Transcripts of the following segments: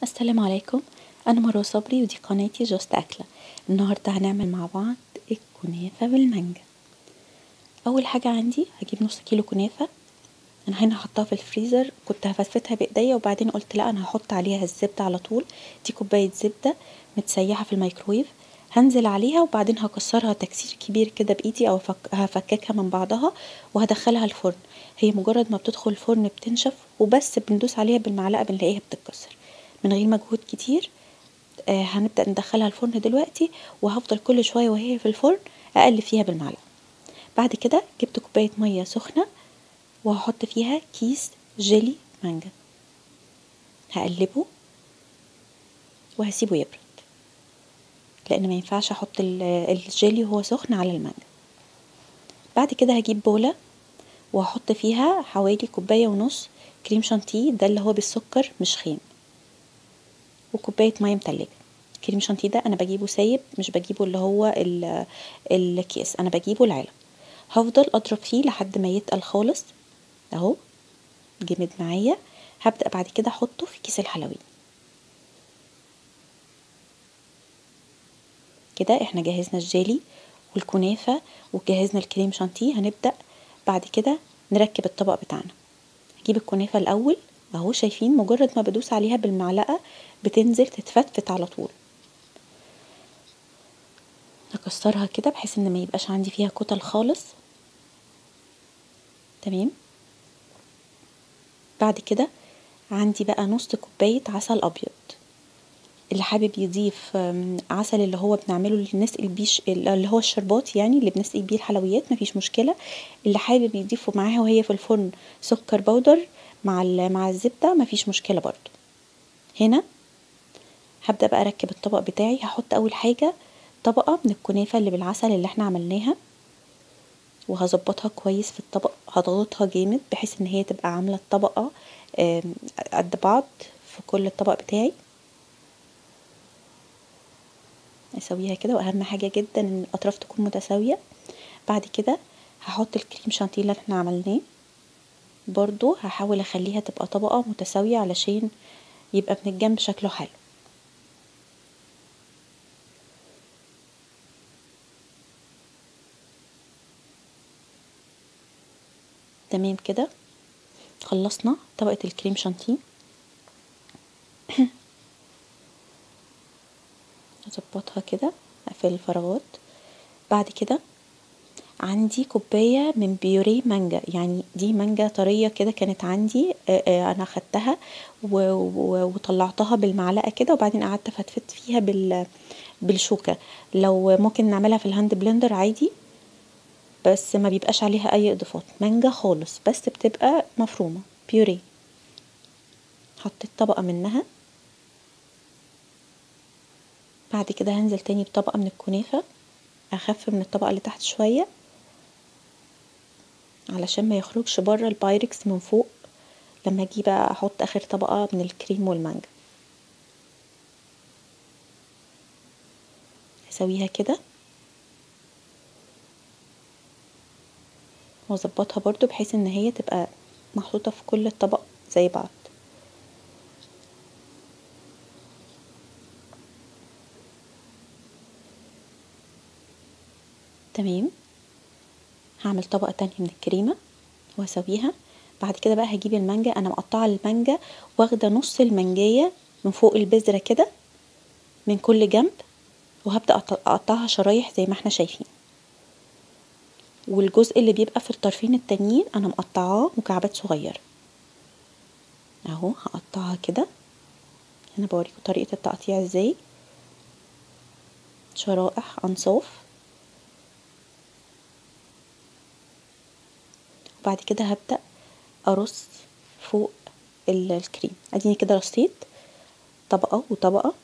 السلام عليكم انا مروه صبري ودي قناتي جوست اكله النهارده هنعمل مع بعض الكنافه بالمانجا اول حاجه عندي هجيب نص كيلو كنافه انا هنا هحطها في الفريزر كنت هفتفتها بايديا وبعدين قلت لا انا هحط عليها الزبده على طول دي كوبايه زبده متسيحه في الميكرويف هنزل عليها وبعدين هكسرها تكسير كبير كده بايدي او هفككها من بعضها وهدخلها الفرن هي مجرد ما بتدخل الفرن بتنشف وبس بندوس عليها بالمعلقه بنلاقيها بتتكسر من غير مجهود كتير آه هنبدأ ندخلها الفرن دلوقتي وهفضل كل شوية وهي في الفرن أقلب فيها بالمعلقة بعد كده جبت كوباية مية سخنة وهحط فيها كيس جيلي مانجا هقلبه وهسيبه يبرد لأن ما ينفعش أحط الجيلي وهو سخن على المانجا بعد كده هجيب بولة وهحط فيها حوالي كوباية ونص كريم شانتيه ده اللي هو بالسكر مش خام وكوبايه ميه متلجه كريم شانتيه ده انا بجيبه سايب مش بجيبه اللي هو الكيس انا بجيبه العلب هفضل اضرب فيه لحد ما يتقل خالص اهو جمد معايا هبدا بعد كده احطه في كيس الحلويات كده احنا جهزنا الجيلي والكنافه وجهزنا الكريم شانتيه هنبدا بعد كده نركب الطبق بتاعنا هجيب الكنافه الاول اهو شايفين مجرد ما بدوس عليها بالمعلقه بتنزل تتفتفت على طول هكسرها كده بحيث ان ما يبقاش عندي فيها كتل خالص تمام بعد كده عندي بقى نص كوبايه عسل ابيض اللي حابب يضيف عسل اللي هو بنعمله اللي بنسقي بيه اللي هو الشربات يعني اللي بنسقي بيه الحلويات مفيش مشكله اللي حابب يضيفه معاها وهي في الفرن سكر بودر مع مع الزبده مفيش مشكله برضو هنا هبدا بقى اركب الطبق بتاعي هحط اول حاجه طبقه من الكنافه اللي بالعسل اللي احنا عملناها وهظبطها كويس في الطبق هضغطها جامد بحيث ان هي تبقى عامله الطبقه قد بعض في كل الطبق بتاعي اسويها كده واهم حاجه جدا ان الاطراف تكون متساويه بعد كده هحط الكريم شانتيه اللي احنا عملناه برضو هحاول اخليها تبقى طبقه متساويه علشان يبقى من الجنب شكله حلو تمام كده خلصنا طبقة الكريم شانتيه اظبطها كده اقفل الفراغات بعد كده عندي كوباية من بيوري مانجا يعني دي مانجا طرية كده كانت عندي انا خدتها وطلعتها بالمعلقة كده وبعدين قعدت فتفت فيها بال بالشوكة لو ممكن نعملها في الهاند بلندر عادي بس ما بيبقاش عليها اي اضافات مانجا خالص بس بتبقى مفرومة بيوري حطيت طبقة منها بعد كده هنزل تاني بطبقة من الكنافة اخف من الطبقة اللي تحت شوية علشان ما يخرجش بره البايركس من فوق لما اجي بقى احط اخر طبقة من الكريم والمانجا اسويها كده واظبطها برضو بحيث ان هي تبقى محطوطة في كل الطبق زي بعض تمام هعمل طبقة تانية من الكريمة وهسويها بعد كده بقى هجيب المانجا انا مقطعة المانجا واخدة نص المانجاية من فوق البذرة كده من كل جنب وهبدأ اقطعها شرايح زي ما احنا شايفين والجزء اللي بيبقى في الطرفين التانيين انا مقطعاه مكعبات صغيرة اهو هقطعها كده هنا بوريكم طريقة التقطيع ازاي شرائح انصاف وبعد كده هبدأ ارص فوق الكريم اديني كده رصيت طبقة وطبقة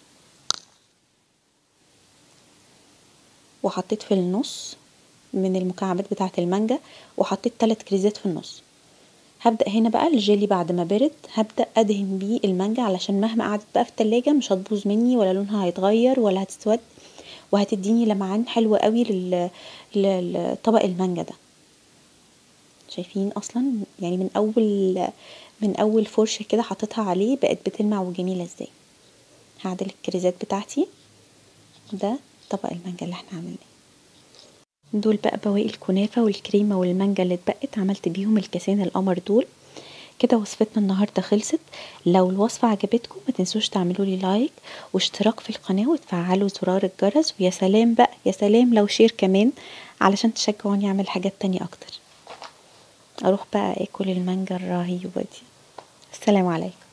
وحطيت في النص من المكعبات بتاعة المانجا وحطيت تلات كريزات في النص هبدأ هنا بقى الجيلي بعد ما برد هبدأ أدهن بيه المانجا علشان مهما قعدت بقى في التلاجة مش هتبوظ مني ولا لونها هيتغير ولا هتسود وهتديني لمعان حلو قوي لطبق المانجا ده شايفين اصلا يعني من اول من اول فرشه كده حطيتها عليه بقت بتلمع وجميله ازاي هعدل الكريزات بتاعتي ده طبق المانجا اللي احنا عملناه دول بقى بواقي الكنافة والكريمة والمانجا اللي اتبقت عملت بيهم الكاسين القمر دول كده وصفتنا النهاردة خلصت لو الوصفة عجبتكم ما تنسوش تعملوا لي لايك واشتراك في القناة وتفعلوا زرار الجرس ويا سلام بقى يا سلام لو شير كمان علشان تشجعوني اعمل حاجات تانية اكتر اروح بقى اكل المانجا الرهيبة دي السلام عليكم